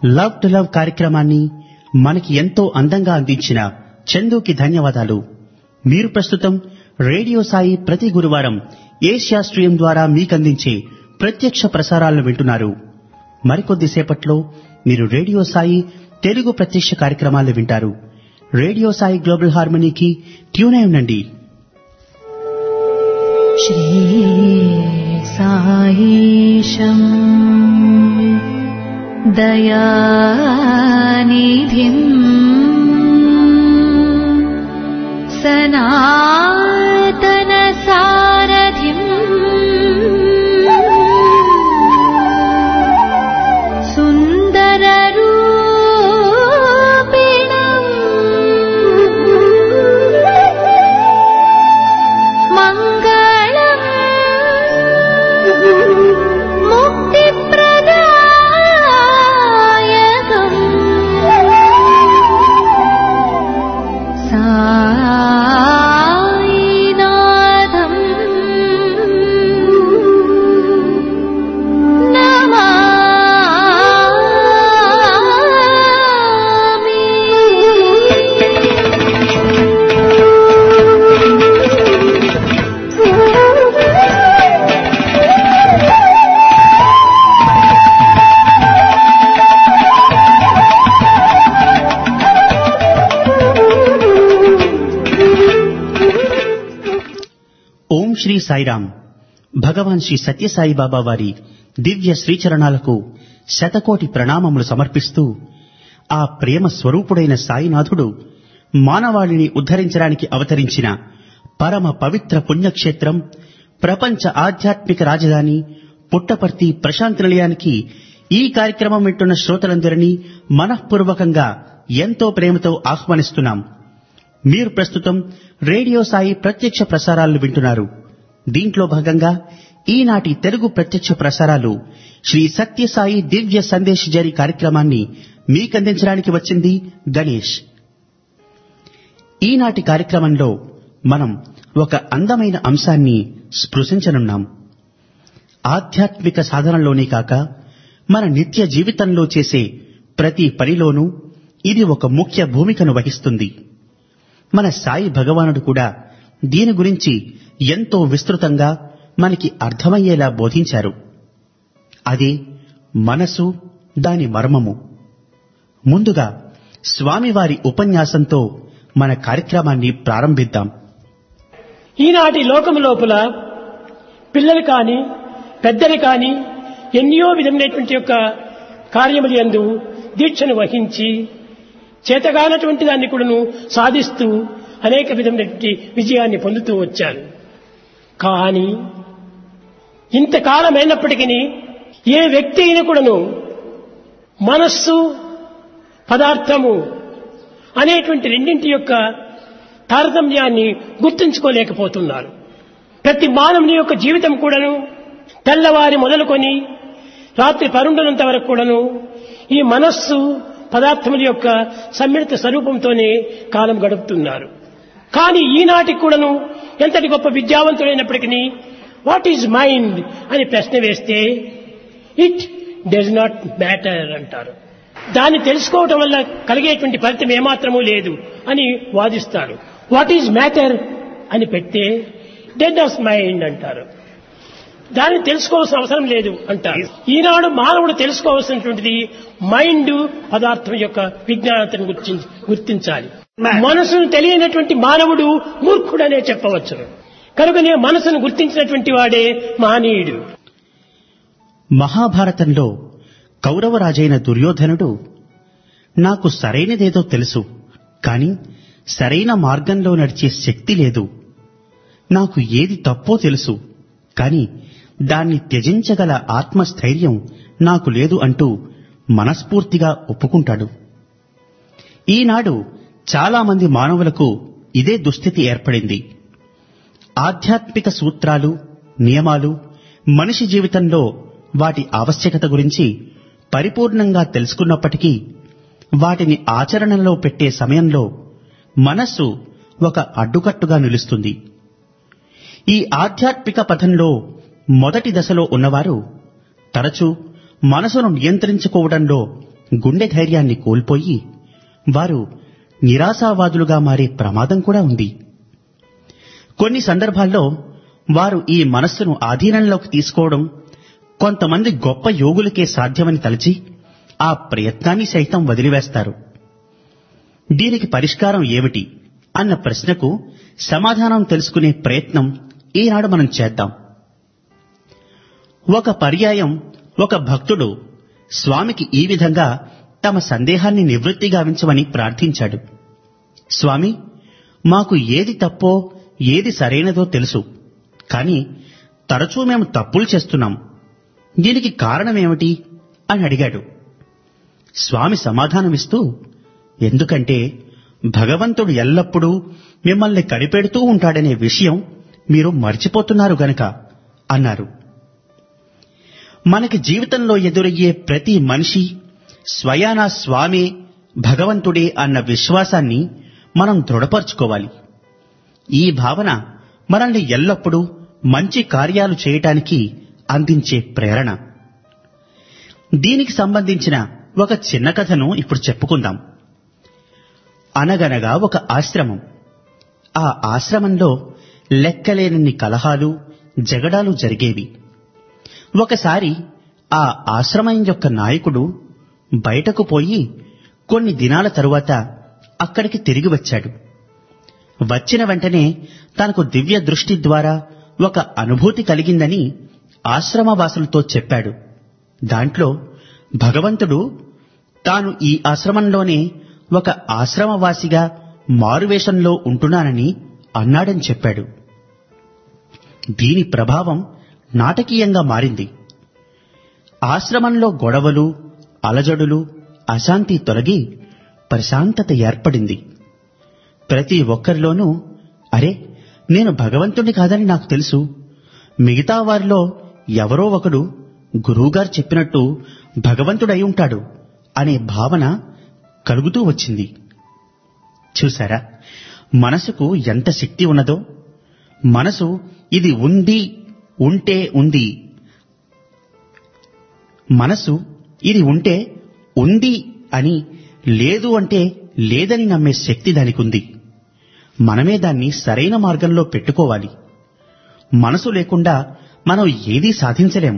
Love to love కార్యక్రమాన్ని మనకి ఎంతో అందంగా అందించిన చందుకి ధన్యవాదాలు మీరు ప్రస్తుతం రేడియో సాయి ప్రతి గురువారం ఏషియా స్ట్రీమ్ ద్వారా మీకందించే ప్రత్యక్ష ప్రసారాలను వింటున్నారు మరికొద్ది సేపట్లో మీరు రేడియో సాయి తెలుగు ప్రత్యక్ష కార్యక్రమాలు వింటారు రేడియో సాయి గ్లోబల్ హార్మనీకి ట్యూన్ అయి ఉండండి श्रीसायीशम् दयानिधिम् सनातनसारथिम् सुन्दररूपिणम् मङ्गलम् मुक्तिप्रदायकम् सायिनाथम् ఓం శ్రీ సాయిరామ్ భగవాన్ శ్రీ సత్యసాయి బాబా వారి దివ్య శ్రీచరణాలకు శతకోటి ప్రణామములు సమర్పిస్తూ ఆ ప్రేమ స్వరూపుడైన సాయినాథుడు మానవాళిని ఉద్ధరించడానికి అవతరించిన పరమ పవిత్ర పుణ్యక్షేత్రం ప్రపంచ ఆధ్యాత్మిక రాజధాని పుట్టపర్తి ప్రశాంతి నిలయానికి ఈ కార్యక్రమం వింటున్న శ్రోతలందరినీ మనఃపూర్వకంగా ఎంతో ప్రేమతో ఆహ్వానిస్తున్నాం మీరు ప్రస్తుతం రేడియో సాయి ప్రత్యక్ష ప్రసారాలు వింటున్నారు దీంట్లో భాగంగా ఈనాటి తెలుగు ప్రత్యక్ష ప్రసారాలు శ్రీ సత్యసాయి దివ్య సందేశ్ జరి కార్యక్రమాన్ని మీకందించడానికి వచ్చింది గణేష్ ఈనాటి కార్యక్రమంలో మనం ఒక అందమైన అంశాన్ని స్పృశించనున్నాం ఆధ్యాత్మిక సాధనలోనే కాక మన నిత్య జీవితంలో చేసే ప్రతి పనిలోనూ ఇది ఒక ముఖ్య భూమికను వహిస్తుంది మన సాయి భగవానుడు కూడా దీని గురించి ఎంతో విస్తృతంగా మనకి అర్థమయ్యేలా బోధించారు అదే మనసు దాని మర్మము ముందుగా స్వామివారి ఉపన్యాసంతో మన కార్యక్రమాన్ని ప్రారంభిద్దాం ఈనాటి లోకము లోపల పిల్లలు కాని పెద్దలు కాని ఎన్నో విధమైనటువంటి యొక్క కార్యములు యందు దీక్షను వహించి చేతగానటువంటి దాన్ని కూడాను సాధిస్తూ అనేక విధమైనటువంటి విజయాన్ని పొందుతూ వచ్చారు కానీ ఇంతకాలమైనప్పటికీ ఏ వ్యక్తి అయినా కూడాను మనస్సు పదార్థము అనేటువంటి రెండింటి యొక్క తారతమ్యాన్ని గుర్తుంచుకోలేకపోతున్నారు ప్రతి మానవుని యొక్క జీవితం కూడాను తెల్లవారి మొదలుకొని రాత్రి పరుండనంత వరకు కూడాను ఈ మనస్సు పదార్థముల యొక్క సమ్మిళిత స్వరూపంతోనే కాలం గడుపుతున్నారు కానీ ఈనాటికి కూడాను ఎంతటి గొప్ప విద్యావంతుడైనప్పటికీ వాట్ ఈజ్ మైండ్ అని ప్రశ్న వేస్తే ఇట్ డస్ నాట్ మ్యాటర్ అంటారు దాన్ని తెలుసుకోవటం వల్ల కలిగేటువంటి ఫలితం ఏమాత్రమూ లేదు అని వాదిస్తారు వాట్ ఈజ్ మ్యాటర్ అని పెడితే డెడ్ ఆఫ్ మైండ్ అంటారు దాన్ని తెలుసుకోవాల్సిన అవసరం లేదు అంటారు ఈనాడు మానవుడు తెలుసుకోవాల్సినటువంటిది మైండ్ పదార్థం యొక్క విజ్ఞానతను గుర్తించి గుర్తించాలి మనసును తెలియనటువంటి మానవుడు మూర్ఖుడనే చెప్పవచ్చు కనుకనే మనసును గుర్తించినటువంటి వాడే మహనీయుడు మహాభారతంలో కౌరవరాజైన దుర్యోధనుడు నాకు సరైనదేదో తెలుసు కాని సరైన మార్గంలో నడిచే శక్తి లేదు నాకు ఏది తప్పో తెలుసు కాని దాన్ని త్యజించగల ఆత్మస్థైర్యం నాకు లేదు అంటూ మనస్ఫూర్తిగా ఒప్పుకుంటాడు ఈనాడు చాలా మంది మానవులకు ఇదే దుస్థితి ఏర్పడింది ఆధ్యాత్మిక సూత్రాలు నియమాలు మనిషి జీవితంలో వాటి ఆవశ్యకత గురించి పరిపూర్ణంగా తెలుసుకున్నప్పటికీ వాటిని ఆచరణలో పెట్టే సమయంలో మనస్సు ఒక అడ్డుకట్టుగా నిలుస్తుంది ఈ ఆధ్యాత్మిక పథంలో మొదటి దశలో ఉన్నవారు తరచూ మనసును నియంత్రించుకోవడంలో గుండె ధైర్యాన్ని కోల్పోయి వారు నిరాశావాదులుగా మారే ప్రమాదం కూడా ఉంది కొన్ని సందర్భాల్లో వారు ఈ మనస్సును ఆధీనంలోకి తీసుకోవడం కొంతమంది గొప్ప యోగులకే సాధ్యమని తలచి ఆ ప్రయత్నాన్ని సైతం వదిలివేస్తారు దీనికి పరిష్కారం ఏమిటి అన్న ప్రశ్నకు సమాధానం తెలుసుకునే ప్రయత్నం ఈనాడు మనం చేద్దాం ఒక పర్యాయం ఒక భక్తుడు స్వామికి ఈ విధంగా తమ సందేహాన్ని నివృత్తి గావించమని ప్రార్థించాడు స్వామి మాకు ఏది తప్పో ఏది సరైనదో తెలుసు కానీ తరచూ మేము తప్పులు చేస్తున్నాం దీనికి కారణమేమిటి అని అడిగాడు స్వామి సమాధానమిస్తూ ఎందుకంటే భగవంతుడు ఎల్లప్పుడూ మిమ్మల్ని కనిపెడుతూ ఉంటాడనే విషయం మీరు మర్చిపోతున్నారు గనక అన్నారు మనకి జీవితంలో ఎదురయ్యే ప్రతి మనిషి స్వయాన స్వామే భగవంతుడే అన్న విశ్వాసాన్ని మనం దృఢపరచుకోవాలి ఈ భావన మనల్ని ఎల్లప్పుడూ మంచి కార్యాలు చేయటానికి అందించే ప్రేరణ దీనికి సంబంధించిన ఒక చిన్న కథను ఇప్పుడు చెప్పుకుందాం అనగనగా ఒక ఆశ్రమం ఆ ఆశ్రమంలో లెక్కలేనన్ని కలహాలు జగడాలు జరిగేవి ఒకసారి ఆ ఆశ్రమం యొక్క నాయకుడు బయటకు పోయి కొన్ని దినాల తరువాత అక్కడికి తిరిగి వచ్చాడు వచ్చిన వెంటనే తనకు దివ్య దృష్టి ద్వారా ఒక అనుభూతి కలిగిందని ఆశ్రమవాసులతో చెప్పాడు దాంట్లో భగవంతుడు తాను ఈ ఆశ్రమంలోనే ఒక ఆశ్రమవాసిగా మారువేషంలో ఉంటున్నానని అన్నాడని చెప్పాడు దీని ప్రభావం నాటకీయంగా మారింది ఆశ్రమంలో గొడవలు అలజడులు అశాంతి తొలగి ప్రశాంతత ఏర్పడింది ప్రతి ఒక్కరిలోనూ అరే నేను భగవంతుణ్ణి కాదని నాకు తెలుసు మిగతా వారిలో ఎవరో ఒకడు గురువుగారు చెప్పినట్టు భగవంతుడై ఉంటాడు అనే భావన కలుగుతూ వచ్చింది చూసారా మనసుకు ఎంత శక్తి ఉన్నదో మనసు ఇది ఉంది ఉంటే ఉంది మనసు ఇది ఉంటే ఉంది అని లేదు అంటే లేదని నమ్మే శక్తి దానికి ఉంది మనమే దాన్ని సరైన మార్గంలో పెట్టుకోవాలి మనసు లేకుండా మనం ఏదీ సాధించలేము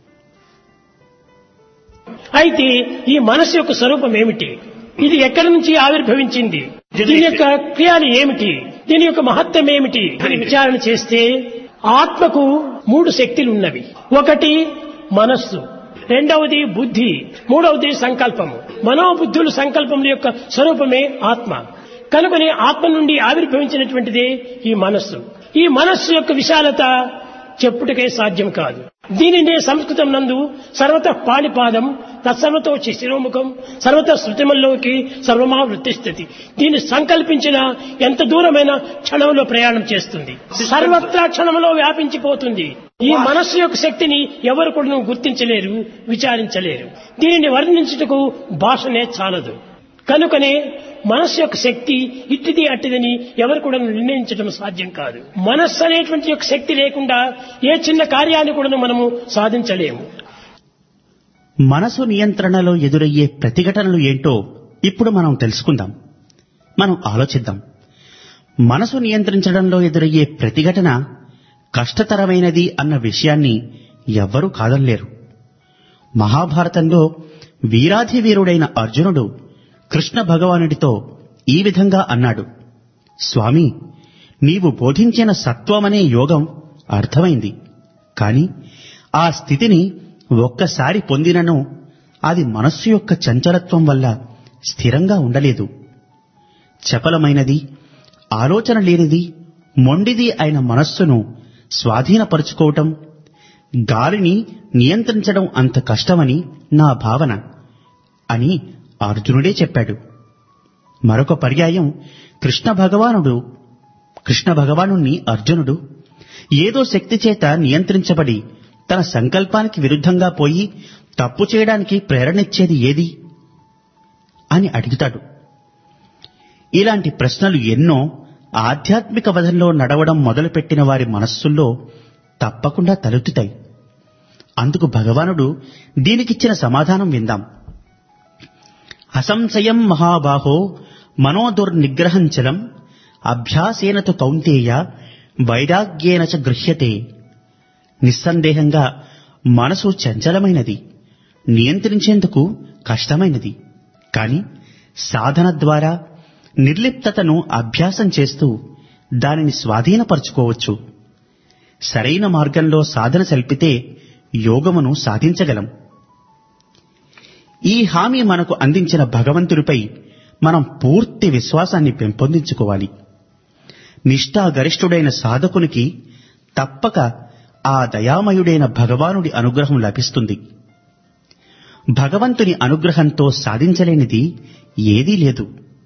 అయితే ఈ మనసు యొక్క స్వరూపం ఏమిటి ఇది ఎక్కడి నుంచి ఆవిర్భవించింది దీని యొక్క క్రియాలు ఏమిటి దీని యొక్క మహత్వం ఏమిటి అని విచారణ చేస్తే ఆత్మకు మూడు శక్తులు ఉన్నవి ఒకటి మనస్సు రెండవది బుద్ధి మూడవది సంకల్పము మనోబుద్ధులు సంకల్పముల యొక్క స్వరూపమే ఆత్మ కనుకనే ఆత్మ నుండి ఆవిర్భవించినటువంటిదే ఈ మనస్సు ఈ మనస్సు యొక్క విశాలత చెప్పుటకే సాధ్యం కాదు దీనినే సంస్కృతం నందు సర్వత పాణిపాదం తత్సర్వతో శిశిరోముఖం సర్వత శృతిమల్లోకి సర్వమా వృత్తిస్థితి దీన్ని సంకల్పించిన ఎంత దూరమైన క్షణంలో ప్రయాణం చేస్తుంది సర్వత్రా క్షణంలో వ్యాపించిపోతుంది ఈ మనస్సు యొక్క శక్తిని ఎవరు కూడా గుర్తించలేరు విచారించలేరు దీనిని వర్ణించుటకు భాషనే చాలదు కనుకనే మనస్సు యొక్క శక్తి ఇట్టిది అట్టిదని ఎవరు కూడా నిర్ణయించడం సాధ్యం కాదు మనస్సు అనేటువంటి యొక్క శక్తి లేకుండా ఏ చిన్న కార్యాన్ని కూడా మనము సాధించలేము మనసు నియంత్రణలో ఎదురయ్యే ప్రతిఘటనలు ఏంటో ఇప్పుడు మనం తెలుసుకుందాం మనం ఆలోచిద్దాం మనసు నియంత్రించడంలో ఎదురయ్యే ప్రతిఘటన కష్టతరమైనది అన్న విషయాన్ని ఎవ్వరూ కాదనలేరు మహాభారతంలో వీరాధి వీరుడైన అర్జునుడు కృష్ణ భగవానుడితో ఈ విధంగా అన్నాడు స్వామి నీవు బోధించిన సత్వమనే యోగం అర్థమైంది కాని ఆ స్థితిని ఒక్కసారి పొందినను అది మనస్సు యొక్క చంచలత్వం వల్ల స్థిరంగా ఉండలేదు చపలమైనది ఆలోచన లేనిది మొండిది అయిన మనస్సును స్వాధీనపరుచుకోవటం గాలిని నియంత్రించడం అంత కష్టమని నా భావన అని అర్జునుడే చెప్పాడు మరొక పర్యాయం కృష్ణ భగవానుడు కృష్ణ భగవానుణ్ణి అర్జునుడు ఏదో శక్తి చేత నియంత్రించబడి తన సంకల్పానికి విరుద్ధంగా పోయి తప్పు చేయడానికి ప్రేరణిచ్చేది ఏది అని అడుగుతాడు ఇలాంటి ప్రశ్నలు ఎన్నో ఆధ్యాత్మిక వధంలో నడవడం మొదలుపెట్టిన వారి మనస్సుల్లో తప్పకుండా తలెత్తుతాయి అందుకు భగవానుడు దీనికిచ్చిన సమాధానం విందాం అసంశయం మహాబాహో మనోదుర్నిగ్రహంచలం అభ్యాసేన తు కౌంతేయ వైరాగ్యేన చ గృహ్యతే నిస్సందేహంగా మనసు చంచలమైనది నియంత్రించేందుకు కష్టమైనది కాని సాధన ద్వారా నిర్లిప్తతను అభ్యాసం చేస్తూ దానిని స్వాధీనపరుచుకోవచ్చు సరైన మార్గంలో సాధన సల్పితే యోగమును సాధించగలం ఈ హామీ మనకు అందించిన భగవంతుడిపై మనం పూర్తి విశ్వాసాన్ని పెంపొందించుకోవాలి నిష్ఠాగరిష్ఠుడైన సాధకునికి తప్పక ఆ దయామయుడైన భగవానుడి అనుగ్రహం లభిస్తుంది భగవంతుని అనుగ్రహంతో సాధించలేనిది ఏదీ లేదు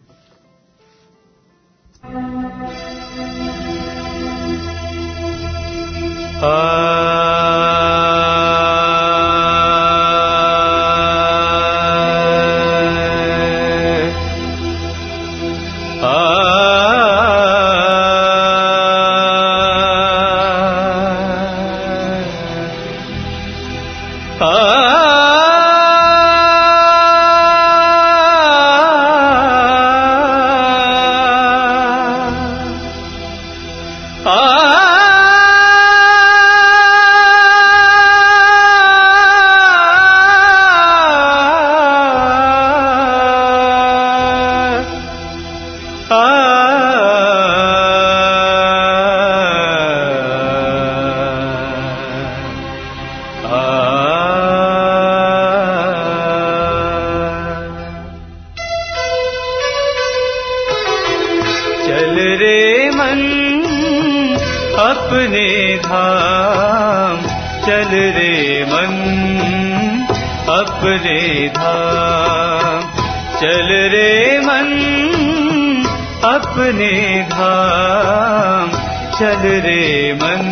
चल रे मन अपने धाम चल रे मन अपने धाम चल रे मन अपने धाम चल रे मन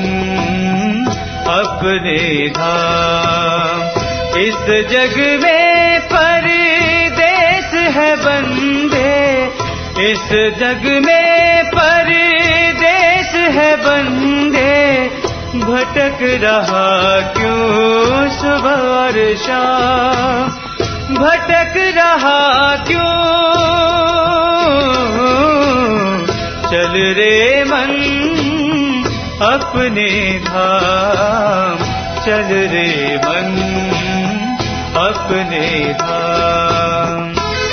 अपने धाम इस जग में परदेश है बंदे इस जग में परदेश है बंदे भटक रहा क्यों सुबह और शाम भटक रहा क्यों चल रे मन अपने धाम चल रे मन अपने धाम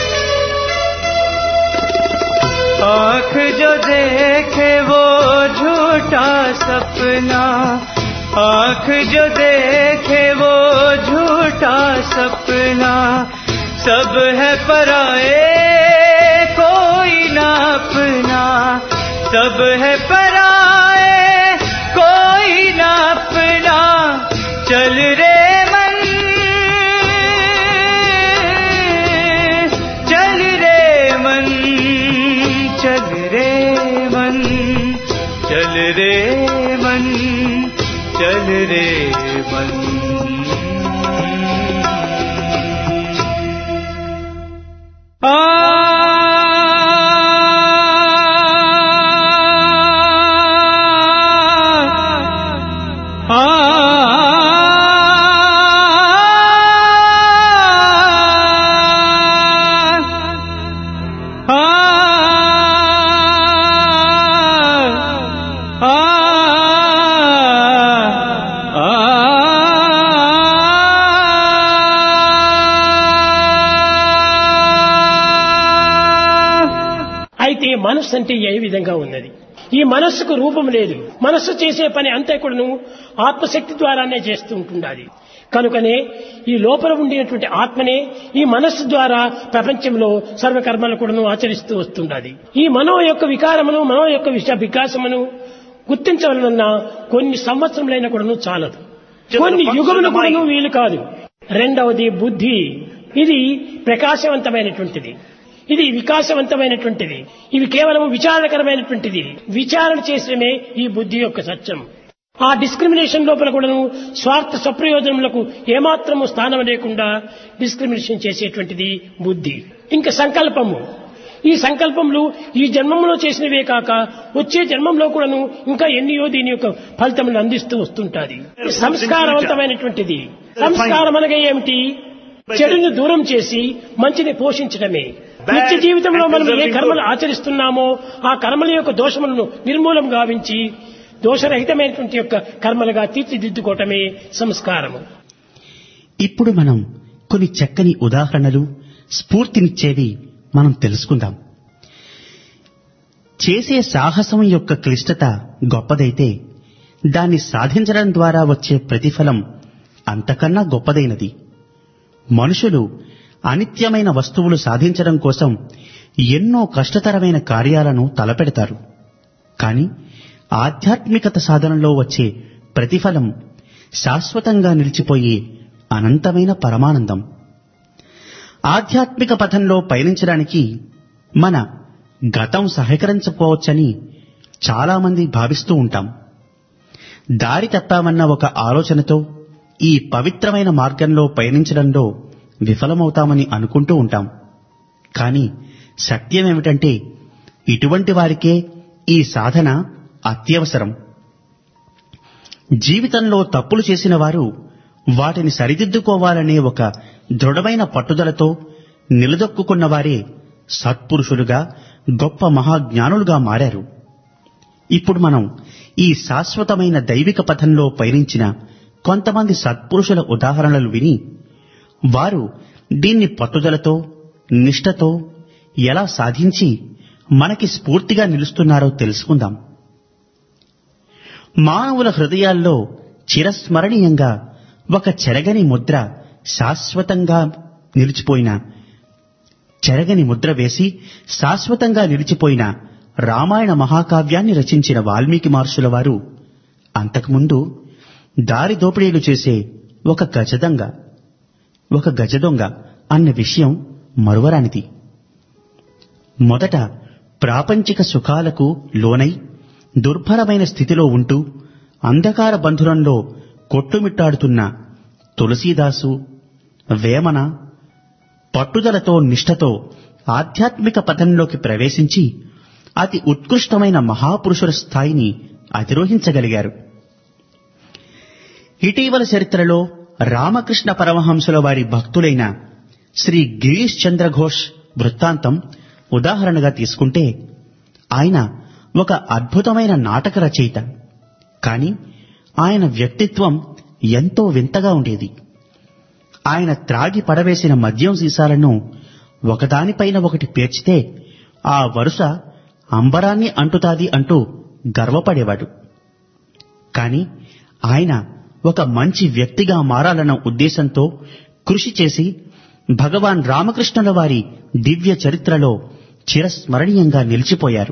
आँख जो देखे वो झूठा सपना आँख जो देखे वो झूठा सपना सब है पराए कोई ना अपना सब है पराए कोई ना अपना चल रे मन चल रे मन चल रे मन चल रे मन चल रे मन आ అయితే మనస్సు అంటే ఏ విధంగా ఉన్నది ఈ మనస్సుకు రూపం లేదు మనస్సు చేసే పని అంతా కూడాను ఆత్మశక్తి ద్వారానే చేస్తూ ఉంటుండాలి కనుకనే ఈ లోపల ఉండేటువంటి ఆత్మనే ఈ మనస్సు ద్వారా ప్రపంచంలో సర్వకర్మలు కూడాను ఆచరిస్తూ వస్తుండాలి ఈ మనో యొక్క వికారమును మనో యొక్క విష వికాసమును గుర్తించవలన కొన్ని సంవత్సరములైన కూడాను చాలదు కొన్ని యుగములు కూడాను వీలు కాదు రెండవది బుద్ధి ఇది ప్రకాశవంతమైనటువంటిది ఇది వికాసవంతమైనటువంటిది ఇవి కేవలం విచారకరమైనటువంటిది విచారణ చేసడమే ఈ బుద్ధి యొక్క సత్యం ఆ డిస్క్రిమినేషన్ లోపల కూడాను స్వార్థ స్వప్రయోజనములకు ఏమాత్రము స్థానం లేకుండా డిస్క్రిమినేషన్ చేసేటువంటిది బుద్ధి ఇంకా సంకల్పము ఈ సంకల్పములు ఈ జన్మంలో చేసినవే కాక వచ్చే జన్మంలో కూడాను ఇంకా ఎన్నియో దీని యొక్క ఫలితములు అందిస్తూ వస్తుంటాది సంస్కారవంతమైనటువంటిది సంస్కారం అనగా ఏమిటి చెడును దూరం చేసి మంచిని పోషించడమే నిత్య జీవితంలో మనం ఏ కర్మలు ఆచరిస్తున్నామో ఆ కర్మల యొక్క దోషములను నిర్మూలం గావించి దోషరహితమైనటువంటి యొక్క కర్మలుగా తీర్చిదిద్దుకోవటమే సంస్కారము ఇప్పుడు మనం కొన్ని చక్కని ఉదాహరణలు స్ఫూర్తినిచ్చేవి మనం తెలుసుకుందాం చేసే సాహసం యొక్క క్లిష్టత గొప్పదైతే దాన్ని సాధించడం ద్వారా వచ్చే ప్రతిఫలం అంతకన్నా గొప్పదైనది మనుషులు అనిత్యమైన వస్తువులు సాధించడం కోసం ఎన్నో కష్టతరమైన కార్యాలను తలపెడతారు కాని ఆధ్యాత్మికత సాధనలో వచ్చే ప్రతిఫలం శాశ్వతంగా నిలిచిపోయే అనంతమైన పరమానందం ఆధ్యాత్మిక పథంలో పయనించడానికి మన గతం సహకరించకపోవచ్చని చాలామంది భావిస్తూ ఉంటాం దారి తప్పామన్న ఒక ఆలోచనతో ఈ పవిత్రమైన మార్గంలో పయనించడంలో విఫలమవుతామని అనుకుంటూ ఉంటాం కానీ సత్యమేమిటంటే ఇటువంటి వారికే ఈ సాధన అత్యవసరం జీవితంలో తప్పులు చేసిన వారు వాటిని సరిదిద్దుకోవాలనే ఒక దృఢమైన పట్టుదలతో నిలదొక్కున్న వారే సత్పురుషులుగా గొప్ప మహాజ్ఞానులుగా మారారు ఇప్పుడు మనం ఈ శాశ్వతమైన దైవిక పథంలో పయనించిన కొంతమంది సత్పురుషుల ఉదాహరణలు విని వారు దీన్ని పట్టుదలతో నిష్ఠతో ఎలా సాధించి మనకి స్ఫూర్తిగా నిలుస్తున్నారో తెలుసుకుందాం మానవుల హృదయాల్లో చిరస్మరణీయంగా ఒక చెరగని ముద్ర శాశ్వతంగా నిలిచిపోయిన చెరగని ముద్ర వేసి శాశ్వతంగా నిలిచిపోయిన రామాయణ మహాకావ్యాన్ని రచించిన వాల్మీకి మహర్షుల వారు అంతకుముందు దారి దోపిడీలు చేసే ఒక గజదంగ ఒక గజదొంగ అన్న విషయం మరువరానిది మొదట ప్రాపంచిక సుఖాలకు లోనై దుర్భరమైన స్థితిలో ఉంటూ అంధకార బంధురంలో కొట్టుమిట్టాడుతున్న తులసీదాసు వేమన పట్టుదలతో నిష్ఠతో ఆధ్యాత్మిక పథంలోకి ప్రవేశించి అతి ఉత్కృష్టమైన మహాపురుషుల స్థాయిని అధిరోహించగలిగారు ఇటీవల చరిత్రలో రామకృష్ణ పరమహంసుల వారి భక్తులైన శ్రీ గిరీష్ చంద్ర ఘోష్ వృత్తాంతం ఉదాహరణగా తీసుకుంటే ఆయన ఒక అద్భుతమైన నాటక రచయిత కాని ఆయన వ్యక్తిత్వం ఎంతో వింతగా ఉండేది ఆయన త్రాగి పడవేసిన మద్యం సీసాలను ఒకదానిపైన ఒకటి పేర్చితే ఆ వరుస అంబరాన్ని అంటుతాది అంటూ గర్వపడేవాడు కాని ఆయన ఒక మంచి వ్యక్తిగా మారాలన్న ఉద్దేశంతో కృషి చేసి భగవాన్ రామకృష్ణుల వారి దివ్య చరిత్రలో చిరస్మరణీయంగా నిలిచిపోయారు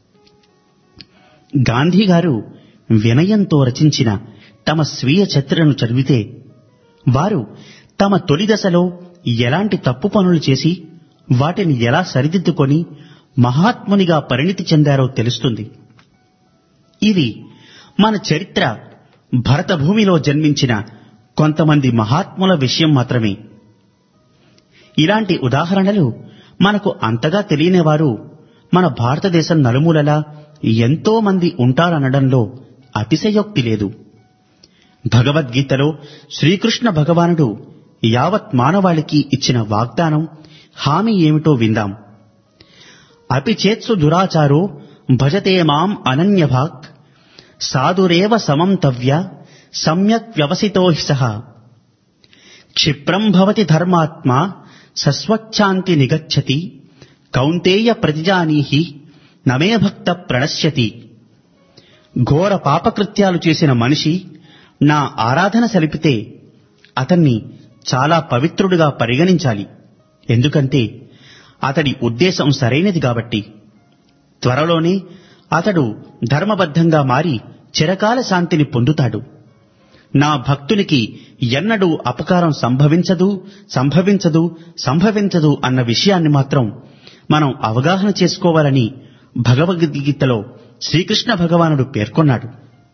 గాంధీ గారు వినయంతో రచించిన తమ స్వీయ చరిత్రను చదివితే వారు తమ తొలి దశలో ఎలాంటి తప్పు పనులు చేసి వాటిని ఎలా సరిదిద్దుకొని మహాత్మునిగా పరిణితి చెందారో తెలుస్తుంది ఇది మన చరిత్ర భరత భూమిలో జన్మించిన కొంతమంది మహాత్ముల విషయం మాత్రమే ఇలాంటి ఉదాహరణలు మనకు అంతగా తెలియని వారు మన భారతదేశం నలుమూలలా ఎంతో మంది ఉంటారనడంలో అతిశయోక్తి లేదు భగవద్గీతలో శ్రీకృష్ణ భగవానుడు యావత్ మానవాళికి ఇచ్చిన వాగ్దానం హామీ ఏమిటో విందాం అపి చేత్సు దురాచారో భజతే మాం అనన్యభాక్ సాధురేవ సమం తవ్య సమ్యక్ వ్యవసితో హి సహ క్షిప్రం భవతి ధర్మాత్మా సస్వచ్ఛాంతి నిగచ్చతి కౌంతేయ ప్రతిజానీహి నమే భక్త ప్రణశ్యతి ఘోర పాపకృత్యాలు చేసిన మనిషి నా ఆరాధన సలిపితే అతన్ని చాలా పవిత్రుడిగా పరిగణించాలి ఎందుకంటే అతడి ఉద్దేశం సరైనది కాబట్టి త్వరలోనే అతడు ధర్మబద్ధంగా మారి చిరకాల శాంతిని పొందుతాడు నా భక్తునికి ఎన్నడూ అపకారం సంభవించదు సంభవించదు సంభవించదు అన్న విషయాన్ని మాత్రం మనం అవగాహన చేసుకోవాలని భగవద్గీతలో శ్రీకృష్ణ భగవానుడు పేర్కొన్నాడు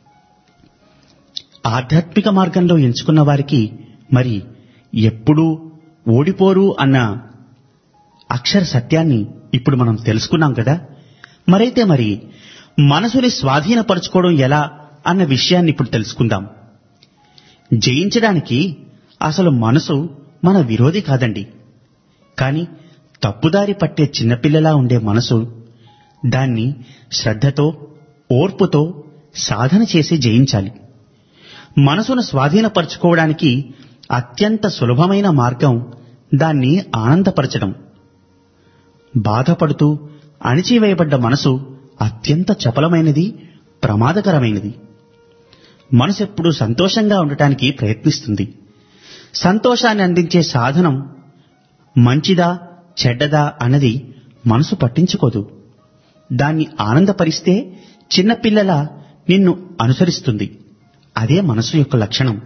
ఆధ్యాత్మిక మార్గంలో ఎంచుకున్న వారికి మరి ఎప్పుడూ ఓడిపోరు అన్న అక్షర సత్యాన్ని ఇప్పుడు మనం తెలుసుకున్నాం కదా మరైతే మరి మనసుని స్వాధీనపరచుకోవడం ఎలా అన్న విషయాన్ని ఇప్పుడు తెలుసుకుందాం జయించడానికి అసలు మనసు మన విరోధి కాదండి కాని తప్పుదారి పట్టే చిన్నపిల్లలా ఉండే మనసు దాన్ని శ్రద్ధతో ఓర్పుతో సాధన చేసి జయించాలి మనసును స్వాధీనపరచుకోవడానికి అత్యంత సులభమైన మార్గం దాన్ని ఆనందపరచడం బాధపడుతూ అణిచివేయబడ్డ మనసు అత్యంత చపలమైనది ప్రమాదకరమైనది మనసు ఎప్పుడూ సంతోషంగా ఉండటానికి ప్రయత్నిస్తుంది సంతోషాన్ని అందించే సాధనం మంచిదా చెడ్డదా అన్నది మనసు పట్టించుకోదు దాన్ని ఆనందపరిస్తే చిన్నపిల్లల నిన్ను అనుసరిస్తుంది అదే మనసు యొక్క లక్షణం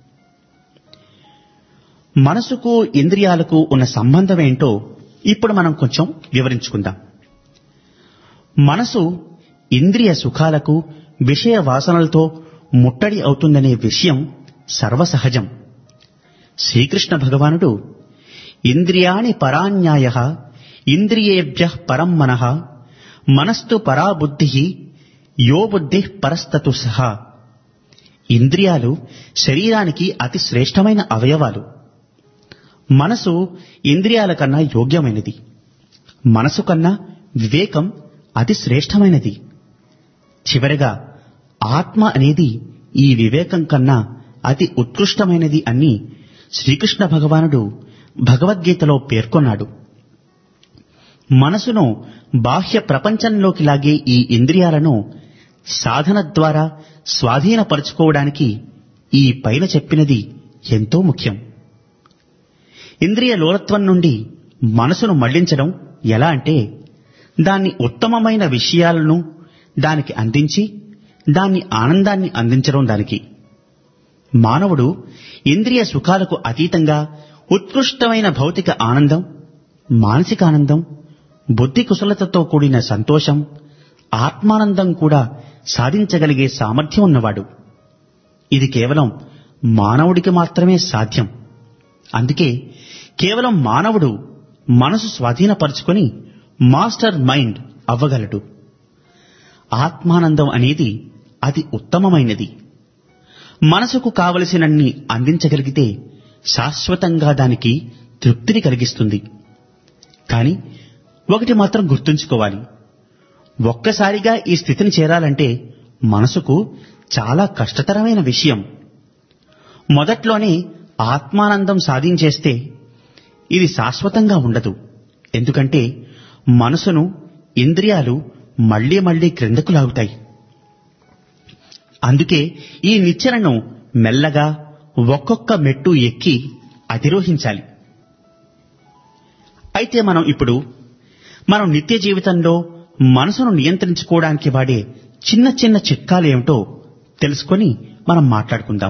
మనసుకు ఇంద్రియాలకు ఉన్న సంబంధం ఏంటో ఇప్పుడు మనం కొంచెం వివరించుకుందాం మనసు ఇంద్రియ సుఖాలకు విషయ వాసనలతో ముట్టడి అవుతుందనే విషయం సర్వసహజం శ్రీకృష్ణ భగవానుడు ఇంద్రియాణి పరాన్యాయ ఇంద్రియేభ్య పరం మనః మనస్తు పరా బుద్ధి యో బుద్ధి పరస్తతు సహా ఇంద్రియాలు శరీరానికి అతి శ్రేష్టమైన అవయవాలు మనసు ఇంద్రియాల కన్నా యోగ్యమైనది మనసు కన్నా వివేకం అతి శ్రేష్టమైనది చివరగా ఆత్మ అనేది ఈ వివేకం కన్నా అతి ఉత్కృష్టమైనది అని శ్రీకృష్ణ భగవానుడు భగవద్గీతలో పేర్కొన్నాడు మనసును బాహ్య ప్రపంచంలోకి లాగే ఈ ఇంద్రియాలను సాధన ద్వారా స్వాధీనపరచుకోవడానికి ఈ పైన చెప్పినది ఎంతో ముఖ్యం ఇంద్రియ లోలత్వం నుండి మనసును మళ్లించడం ఎలా అంటే దాన్ని ఉత్తమమైన విషయాలను దానికి అందించి దాన్ని ఆనందాన్ని అందించడం దానికి మానవుడు ఇంద్రియ సుఖాలకు అతీతంగా ఉత్కృష్టమైన భౌతిక ఆనందం మానసిక ఆనందం బుద్ధి కుశలతతో కూడిన సంతోషం ఆత్మానందం కూడా సాధించగలిగే సామర్థ్యం ఉన్నవాడు ఇది కేవలం మానవుడికి మాత్రమే సాధ్యం అందుకే కేవలం మానవుడు మనసు స్వాధీనపరుచుకొని మాస్టర్ మైండ్ అవ్వగలడు ఆత్మానందం అనేది అది ఉత్తమమైనది మనసుకు కావలసినన్ని అందించగలిగితే శాశ్వతంగా దానికి తృప్తిని కలిగిస్తుంది కాని ఒకటి మాత్రం గుర్తుంచుకోవాలి ఒక్కసారిగా ఈ స్థితిని చేరాలంటే మనసుకు చాలా కష్టతరమైన విషయం మొదట్లోనే ఆత్మానందం సాధించేస్తే ఇది శాశ్వతంగా ఉండదు ఎందుకంటే మనసును ఇంద్రియాలు మళ్లీ మళ్లీ క్రిందకు లాగుతాయి అందుకే ఈ నిచ్చెనను మెల్లగా ఒక్కొక్క మెట్టు ఎక్కి అధిరోహించాలి అయితే మనం ఇప్పుడు మనం నిత్య జీవితంలో మనసును నియంత్రించుకోవడానికి వాడే చిన్న చిన్న చిట్కాలు ఏమిటో తెలుసుకొని మనం మాట్లాడుకుందాం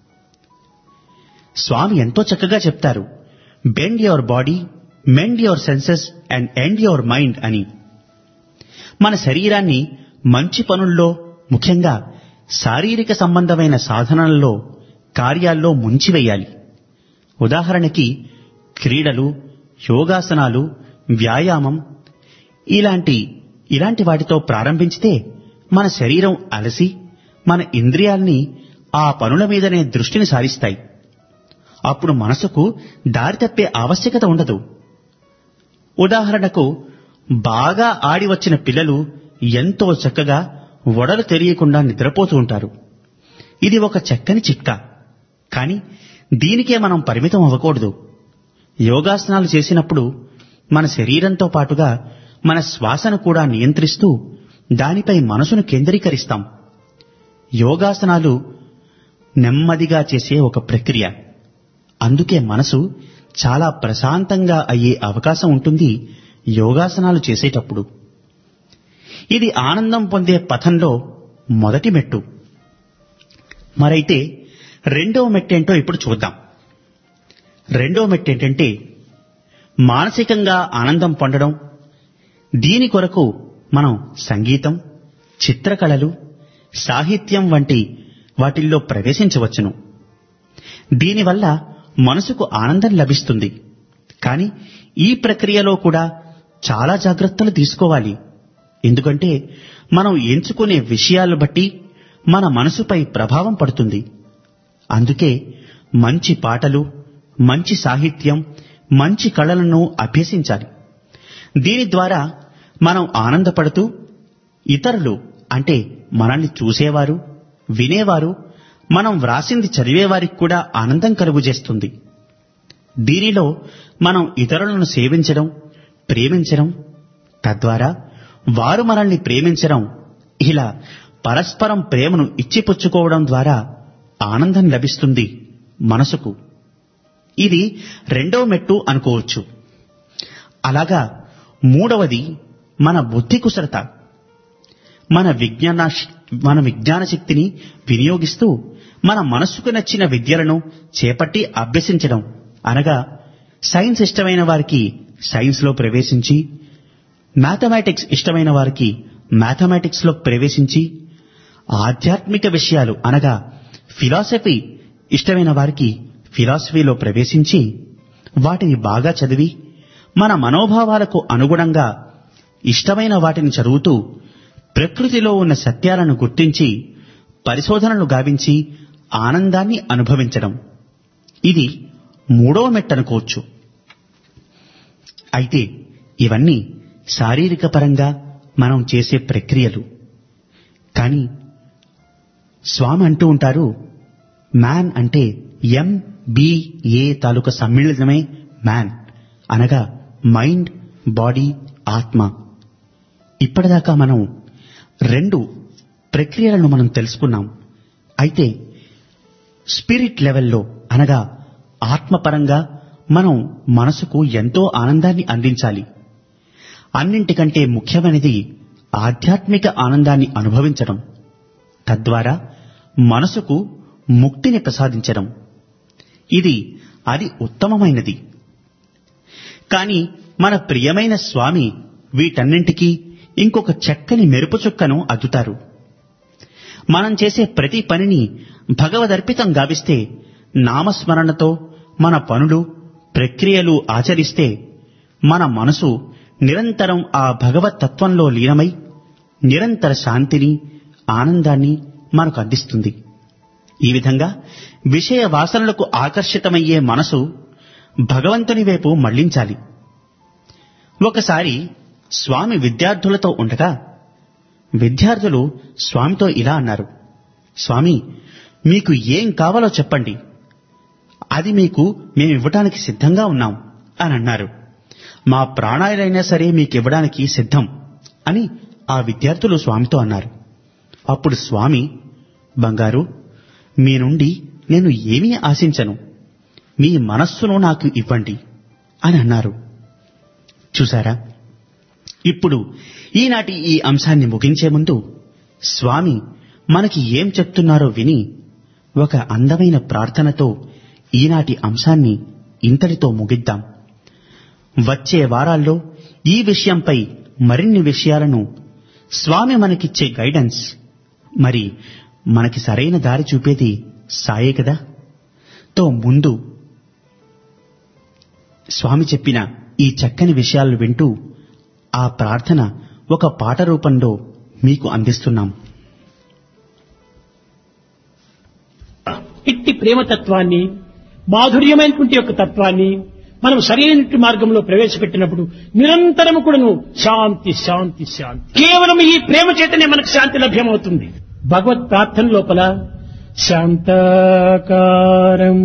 స్వామి ఎంతో చక్కగా చెప్తారు bend your body mend your senses and end your mind అని మన శరీరాన్ని మంచి పనుల్లో ముఖ్యంగా శారీరక సంబంధమైన సాధనలలో కార్యాల్లో ముంచివేయాలి ఉదాహరణకి క్రీడలు యోగాసనాలు వ్యాయామం ఇలాంటి ఇలాంటి వాటితో ప్రారంభించితే మన శరీరం అలసి మన ఇంద్రియాల్ని ఆ పనుల మీదనే దృష్టిని సారిస్తాయి అప్పుడు మనసుకు దారి తప్పే ఆవశ్యకత ఉండదు ఉదాహరణకు బాగా ఆడి వచ్చిన పిల్లలు ఎంతో చక్కగా వడలు తెలియకుండా నిద్రపోతూ ఉంటారు ఇది ఒక చక్కని చిట్కా కాని దీనికే మనం పరిమితం అవ్వకూడదు యోగాసనాలు చేసినప్పుడు మన శరీరంతో పాటుగా మన శ్వాసను కూడా నియంత్రిస్తూ దానిపై మనసును కేంద్రీకరిస్తాం యోగాసనాలు నెమ్మదిగా చేసే ఒక ప్రక్రియ అందుకే మనసు చాలా ప్రశాంతంగా అయ్యే అవకాశం ఉంటుంది యోగాసనాలు చేసేటప్పుడు ఇది ఆనందం పొందే పథంలో మొదటి మెట్టు మరైతే రెండవ మెట్టేంటో ఇప్పుడు చూద్దాం రెండవ మెట్టేంటంటే మానసికంగా ఆనందం పొందడం దీని కొరకు మనం సంగీతం చిత్రకళలు సాహిత్యం వంటి వాటిల్లో ప్రవేశించవచ్చును దీనివల్ల మనసుకు ఆనందం లభిస్తుంది కాని ఈ ప్రక్రియలో కూడా చాలా జాగ్రత్తలు తీసుకోవాలి ఎందుకంటే మనం ఎంచుకునే విషయాలు బట్టి మన మనసుపై ప్రభావం పడుతుంది అందుకే మంచి పాటలు మంచి సాహిత్యం మంచి కళలను అభ్యసించాలి దీని ద్వారా మనం ఆనందపడుతూ ఇతరులు అంటే మనల్ని చూసేవారు వినేవారు మనం వ్రాసింది చదివేవారికి కూడా ఆనందం కలుగుజేస్తుంది దీనిలో మనం ఇతరులను సేవించడం ప్రేమించడం తద్వారా వారు మనల్ని ప్రేమించడం ఇలా పరస్పరం ప్రేమను ఇచ్చిపుచ్చుకోవడం ద్వారా ఆనందం లభిస్తుంది మనసుకు ఇది రెండవ మెట్టు అనుకోవచ్చు అలాగా మూడవది మన బుద్ధి కుశలత మన విజ్ఞాన మన విజ్ఞాన శక్తిని వినియోగిస్తూ మన మనస్సుకు నచ్చిన విద్యలను చేపట్టి అభ్యసించడం అనగా సైన్స్ ఇష్టమైన వారికి సైన్స్లో ప్రవేశించి మ్యాథమెటిక్స్ ఇష్టమైన వారికి మ్యాథమెటిక్స్ లో ప్రవేశించి ఆధ్యాత్మిక విషయాలు అనగా ఫిలాసఫీ ఇష్టమైన వారికి ఫిలాసఫీలో ప్రవేశించి వాటిని బాగా చదివి మన మనోభావాలకు అనుగుణంగా ఇష్టమైన వాటిని చదువుతూ ప్రకృతిలో ఉన్న సత్యాలను గుర్తించి పరిశోధనలు గావించి ఆనందాన్ని అనుభవించడం ఇది మూడవ మెట్టనుకోవచ్చు అయితే ఇవన్నీ శారీరక పరంగా మనం చేసే ప్రక్రియలు కానీ స్వామి అంటూ ఉంటారు మ్యాన్ అంటే ఎం బి ఏ తాలూకా సమ్మిళనమే మ్యాన్ అనగా మైండ్ బాడీ ఆత్మ ఇప్పటిదాకా మనం రెండు ప్రక్రియలను మనం తెలుసుకున్నాం అయితే స్పిరిట్ లెవెల్లో అనగా ఆత్మపరంగా మనం మనసుకు ఎంతో ఆనందాన్ని అందించాలి అన్నింటికంటే ముఖ్యమైనది ఆధ్యాత్మిక ఆనందాన్ని అనుభవించడం తద్వారా మనసుకు ముక్తిని ప్రసాదించడం ఇది అది ఉత్తమమైనది కాని మన ప్రియమైన స్వామి వీటన్నింటికీ ఇంకొక చక్కని మెరుపు చుక్కను అద్దుతారు మనం చేసే ప్రతి పనిని భగవదర్పితం గావిస్తే నామస్మరణతో మన పనులు ప్రక్రియలు ఆచరిస్తే మన మనసు నిరంతరం ఆ భగవత్ తత్వంలో లీనమై నిరంతర శాంతిని ఆనందాన్ని మనకు అందిస్తుంది ఈ విధంగా విషయ వాసనలకు ఆకర్షితమయ్యే మనసు భగవంతుని వైపు మళ్లించాలి ఒకసారి స్వామి విద్యార్థులతో ఉండగా విద్యార్థులు స్వామితో ఇలా అన్నారు స్వామి మీకు ఏం కావాలో చెప్పండి అది మీకు మేము ఇవ్వటానికి సిద్ధంగా ఉన్నాం అని అన్నారు మా ప్రాణాలైనా సరే మీకు ఇవ్వడానికి సిద్ధం అని ఆ విద్యార్థులు స్వామితో అన్నారు అప్పుడు స్వామి బంగారు మీ నుండి నేను ఏమీ ఆశించను మీ మనస్సును నాకు ఇవ్వండి అని అన్నారు చూసారా ఇప్పుడు ఈనాటి ఈ అంశాన్ని ముగించే ముందు స్వామి మనకి ఏం చెప్తున్నారో విని ఒక అందమైన ప్రార్థనతో ఈనాటి అంశాన్ని ఇంతటితో ముగిద్దాం వచ్చే వారాల్లో ఈ విషయంపై మరిన్ని విషయాలను స్వామి మనకిచ్చే గైడెన్స్ మరి మనకి సరైన దారి చూపేది సాయే కదా తో ముందు స్వామి చెప్పిన ఈ చక్కని విషయాలు వింటూ ఆ ప్రార్థన ఒక పాట రూపంలో మీకు అందిస్తున్నాం ఇట్టి ప్రేమతత్వాన్ని మాధుర్యమైనటువంటి యొక్క తత్వాన్ని మనం సరైనటువంటి మార్గంలో ప్రవేశపెట్టినప్పుడు నిరంతరము కూడాను శాంతి శాంతి శాంతి కేవలం ఈ ప్రేమ చేతనే మనకు శాంతి లభ్యమవుతుంది భగవత్ ప్రార్థన లోపల శాంతాకారం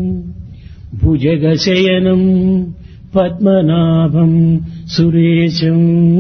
భుజగశయనం పద్మనాభం సురేశం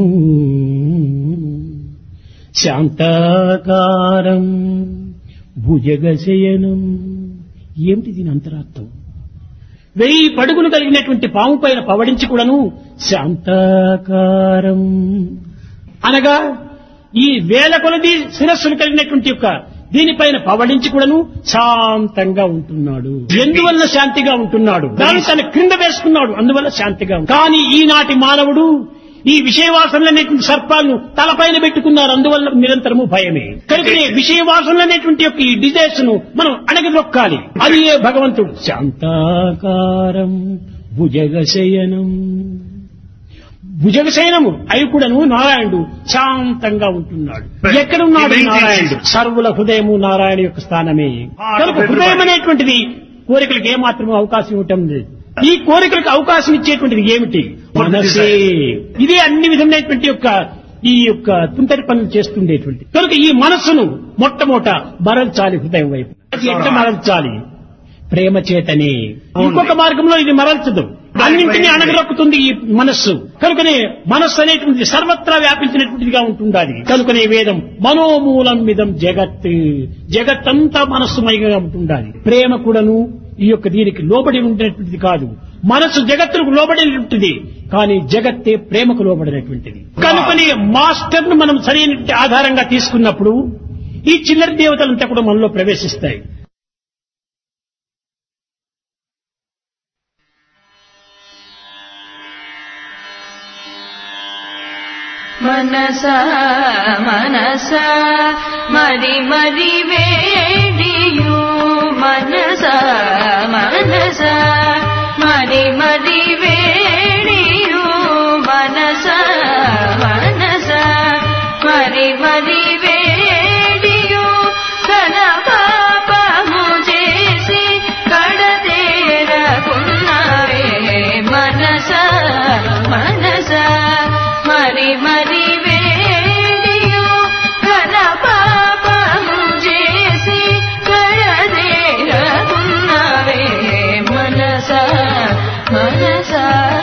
శాంతాకారం భుజగశయనం ఏమిటి దీని అంతరార్థం వెయ్యి పడుగులు కలిగినటువంటి పాము పైన పవడించి కూడాను శాంతాకారం అనగా ఈ వేల కొలది శిరస్సులు కలిగినటువంటి యొక్క దీనిపైన పవడించి కూడాను శాంతంగా ఉంటున్నాడు ఎందువల్ల శాంతిగా ఉంటున్నాడు దాన్ని తన క్రింద వేసుకున్నాడు అందువల్ల శాంతిగా ఉంది. కానీ ఈనాటి మానవుడు ఈ విషయవాసనలనేటువంటి సర్పాలను తలపైన పెట్టుకున్నారు అందువల్ల నిరంతరము భయమే కనుకనే విషయవాసనలనేటువంటి యొక్క ఈ డిజైర్స్ ను మనం అణగదొక్కాలి అది ఏ భగవంతుడు శాంతాకారం భుజగశయనం భుజగశయనము అయి కూడాను నారాయణుడు శాంతంగా ఉంటున్నాడు ఎక్కడున్నాడు ఈ నారాయణుడు సర్వుల హృదయము నారాయణ యొక్క స్థానమే కనుక హృదయం అనేటువంటిది కోరికలకు ఏమాత్రం అవకాశం ఇవ్వటం లేదు ఈ కోరికలకు అవకాశం ఇచ్చేటువంటిది ఏమిటి మనసే ఇదే అన్ని విధమైనటువంటి యొక్క ఈ యొక్క తుంటరి పనులు చేస్తుండేటువంటి కనుక ఈ మనస్సును మొట్టమొదట మరల్చాలి హృదయం వైపు అది ఎట్లా మరల్చాలి ప్రేమ చేతనే ఇంకొక మార్గంలో ఇది మరల్చదు అన్నింటినీ అణగలొక్కుతుంది ఈ మనస్సు కనుకనే మనస్సు అనేటువంటిది సర్వత్రా వ్యాపించినటువంటిదిగా ఉంటుండాలి కనుకనే వేదం మనోమూలం విధం జగత్ జగత్తంతా మనస్సుమయంగా ఉంటుండాలి ప్రేమ కూడాను ఈ యొక్క దీనికి లోబడి ఉండేటువంటిది కాదు మనస్సు జగత్తుకు లోబడినటువంటిది కానీ జగత్తే ప్రేమకు లోబడినటువంటిది కనుకని మాస్టర్ ను మనం సరైన ఆధారంగా తీసుకున్నప్పుడు ఈ చిల్లర దేవతలంతా కూడా మనలో ప్రవేశిస్తాయి మనస మనస మరి మరి వేడియు మనస మనస మరి మరి వేడియు మనస మనస మరి మరి వేడియు కన పాపము చేసి కడతేరకున్నవే మనస మనస మరి మరి వేడియు కన పాపము చేసి కడతేరకున్నవే మనస మనస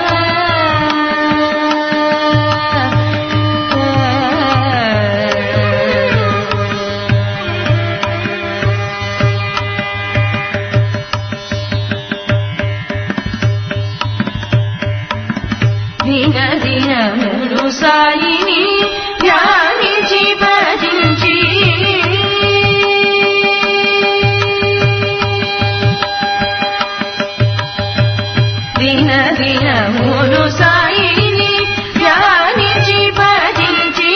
దిన దినములు సాయిని ధ్యానించి భజించి దిన దినములు సాయిని ధ్యానించి భజించి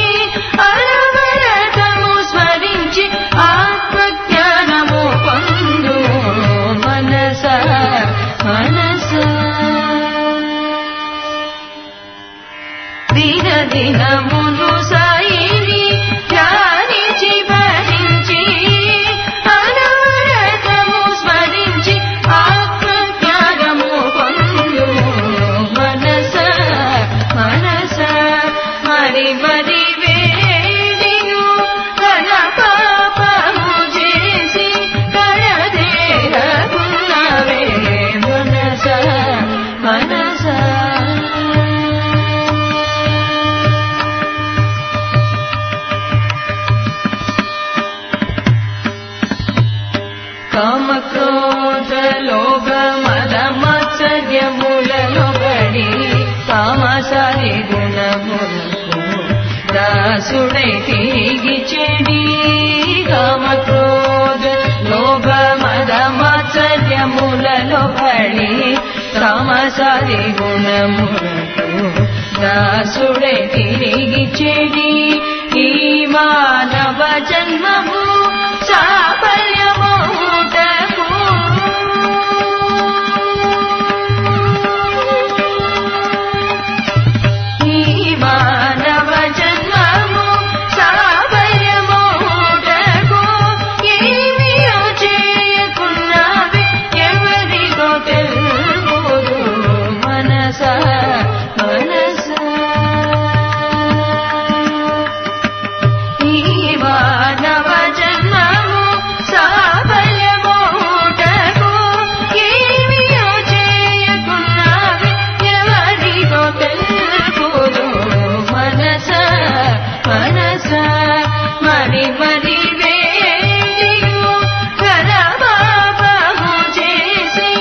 అరవరతము స్మరించి ఆత్మజ్ఞానము పొందు మనస మనస దిన దినములు సాయిని ధ్యానించి భరించి అనవరతము స్మరించి ఆత్మజ్ఞానము పొందు మనస మనస మరి మరి వేడియు కల పాపము చేసి కడదేరకున్నవే మనస మనస కామక్రోధ లోభ మద మత్సర్యములలో పడి కామసారి గుణములకు దాసుడై తిరిగి చెడి కామక్రోధ లోభ మద మత్సర్యములలో పడి కామసారి గుణములకు దాసుడై తిరిగి చెడి ఈ మానవ జన్మము సాఫల్యమౌటకు ఈ మానవ జన్మము సాఫల్యమౌటకు ఏమియో చేయకున్నవి ఎవరికో తెలుపుదు మనస మనస ఈ మానవ జన్మము సాఫల్యమౌటకు ఏమియో చేయకున్నవి ఎవరికో తెలుపుదు మనస మనస మరి మరి వేడియు కరపాపము చేసి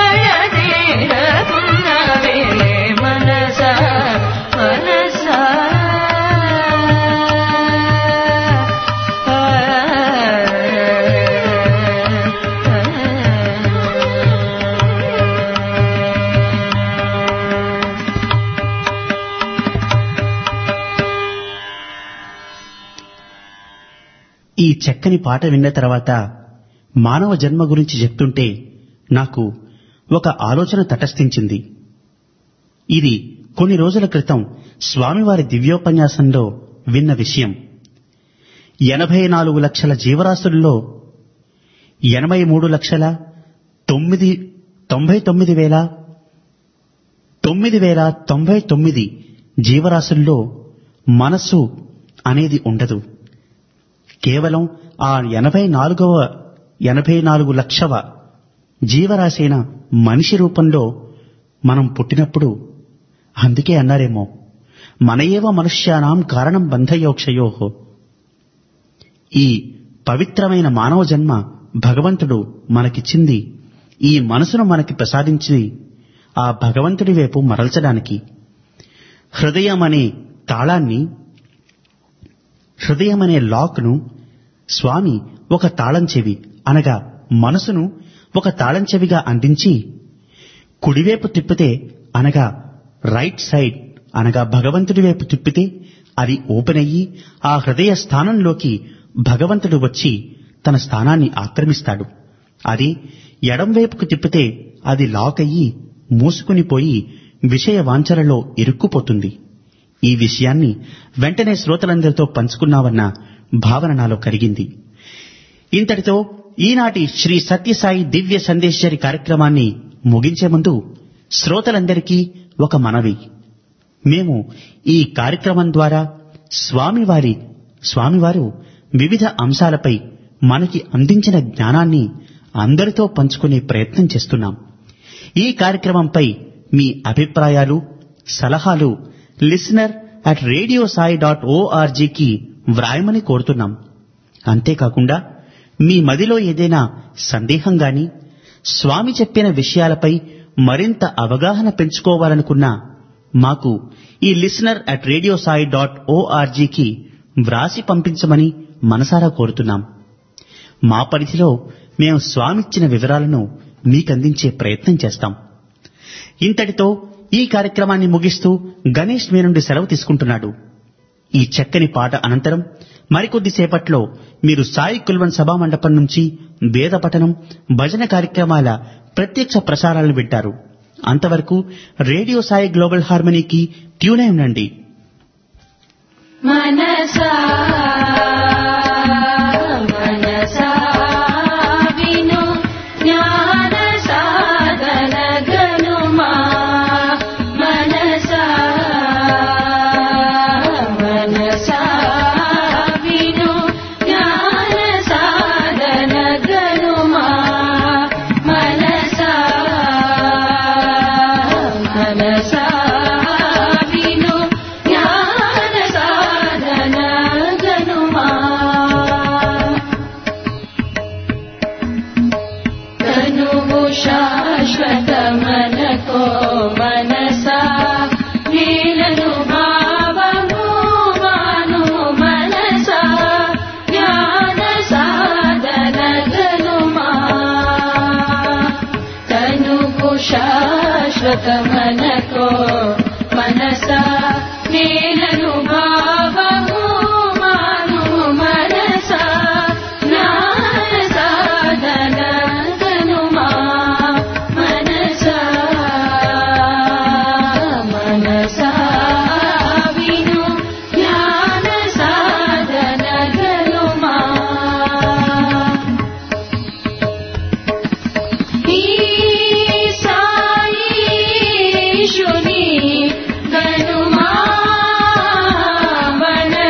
కడదేరకున్నవే మనస మనస ఈ చక్కని పాట విన్న తర్వాత మానవ జన్మ గురించి చెప్తుంటే నాకు ఒక ఆలోచన తటస్థించింది ఇది కొన్ని రోజుల క్రితం స్వామివారి దివ్యోపన్యాసంలో విన్న విషయం ఎనభై నాలుగు లక్షల జీవరాశుల్లో ఎనభై మూడు లక్షల తొమ్మిది తొంభై తొమ్మిది వేల తొమ్మిది వేల తొంభై తొమ్మిది జీవరాశుల్లో మనస్సు అనేది ఉండదు కేవలం ఆ ఎనభై నాలుగవ ఎనభై నాలుగు లక్షవ జీవరాశి అయిన మనిషి రూపంలో మనం పుట్టినప్పుడు అందుకే అన్నారేమో మన ఏవ మనుష్యానాం కారణం బంధయోక్షయో ఈ పవిత్రమైన మానవ జన్మ భగవంతుడు మనకిచ్చింది ఈ మనసును మనకి ప్రసాదించి ఆ భగవంతుడి వైపు మరల్చడానికి హృదయం అనే తాళాన్ని హృదయం అనే లాక్ను స్వామి ఒక తాళం చెవి అనగా మనసును ఒక తాళం చెవిగా అందించి కుడివైపు తిప్పితే అనగా రైట్ సైడ్ అనగా భగవంతుడి వైపు తిప్పితే అది ఓపెన్ అయ్యి ఆ హృదయ స్థానంలోకి భగవంతుడు వచ్చి తన స్థానాన్ని ఆక్రమిస్తాడు అది ఎడం వైపుకు తిప్పితే అది లాక్ అయ్యి మూసుకుని పోయి విషయ వాంఛలలో ఇరుక్కుపోతుంది ఈ విషయాన్ని వెంటనే శ్రోతలందరితో పంచుకున్నావన్న భావన నాలో కలిగింది ఇంతటితో ఈనాటి శ్రీ సత్యసాయి దివ్య సందేశ్వరి కార్యక్రమాన్ని ముగించే ముందు శ్రోతలందరికీ ఒక మనవి మేము ఈ కార్యక్రమం ద్వారా స్వామివారి స్వామివారు వివిధ అంశాలపై మనకి అందించిన జ్ఞానాన్ని అందరితో పంచుకునే ప్రయత్నం చేస్తున్నాం ఈ కార్యక్రమంపై మీ అభిప్రాయాలు సలహాలు listener at radio Sai dot ఓఆర్జీకి వ్రాయమని కోరుతున్నాం అంతేకాకుండా మీ మదిలో ఏదైనా సందేహం గాని స్వామి చెప్పిన విషయాలపై మరింత అవగాహన పెంచుకోవాలనుకున్నా మాకు ఈ listener at radio Sai dot ఓఆర్జీకి వ్రాసి పంపించమని మనసారా కోరుతున్నాం మా పరిధిలో మేము స్వామిచ్చిన వివరాలను మీకందించే ప్రయత్నం చేస్తాం ఇంతటితో ఈ కార్యక్రమాన్ని ముగిస్తూ గణేష్ మీ నుండి సెలవు తీసుకుంటున్నాడు ఈ చక్కని పాట అనంతరం మరికొద్ది సేపట్లో మీరు సాయి కుల్వన్ సభా మండపం నుంచి వేద పఠనం భజన కార్యక్రమాల ప్రత్యక్ష ప్రసారాలను వింటారు అంతవరకు రేడియో సాయి గ్లోబల్ హార్మనీకి ట్యూన్ అయి ఉండండి మనసా మనసా విను జ్ఞాన సాధన గనుమా మనసా మనసా విను జ్ఞాన సాధన గనుమా మనసా మనసా విను జ్ఞాన సాధన గనుమా తనువు శాశ్వత మనకో మనసా నీలను భావము మాను మనసా జ్ఞాన సాధన గనుమా తనువు శాశ్వత మనకో మనసా నీలను భావము మాను మనసా జ్ఞాన సాధన గనుమా మనసా మనసా విను జ్ఞాన సాధన గనుమా ఈ సాయి శుని గనుమా మన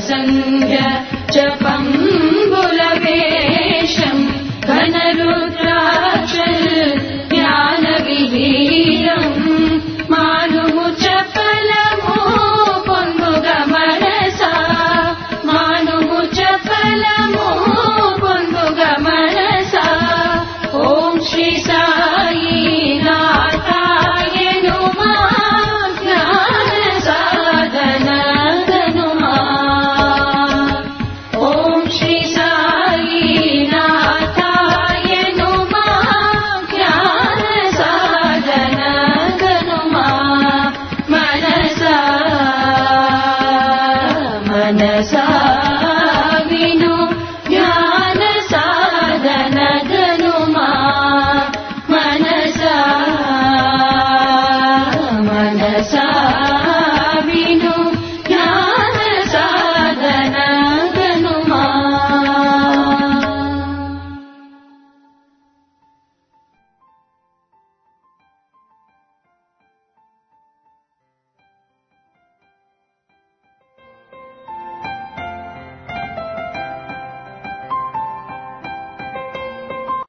सङ्ग